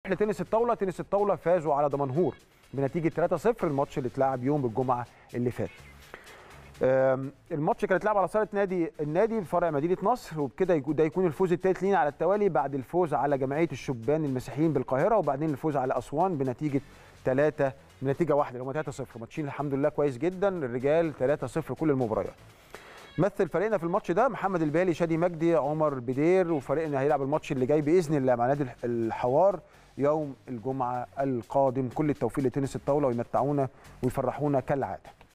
لتنس الطاوله تنس الطاوله فازوا على دمنهور بنتيجه 3-0 الماتش اللي اتلعب يوم الجمعه اللي فات آم، الماتش كان اتلعب على صاله نادي النادي فرع مدينه نصر وبكده يكون- ده يكون الفوز الثالث لينا على التوالي بعد الفوز على جمعيه الشبان المسيحيين بالقاهره وبعدين الفوز على اسوان بنتيجه 3 بنتيجه واحده اللي هم 3-0 ماتشين الحمد لله كويس جدا الرجال 3-0 كل المباريات مثل فريقنا في الماتش ده محمد البالي شادي مجدي عمر بدير وفريقنا هيلعب الماتش اللي جاي باذن الله مع نادي الحوار يوم الجمعه القادم كل التوفيق لتنس الطاوله ويمتعونا ويفرحونا كالعاده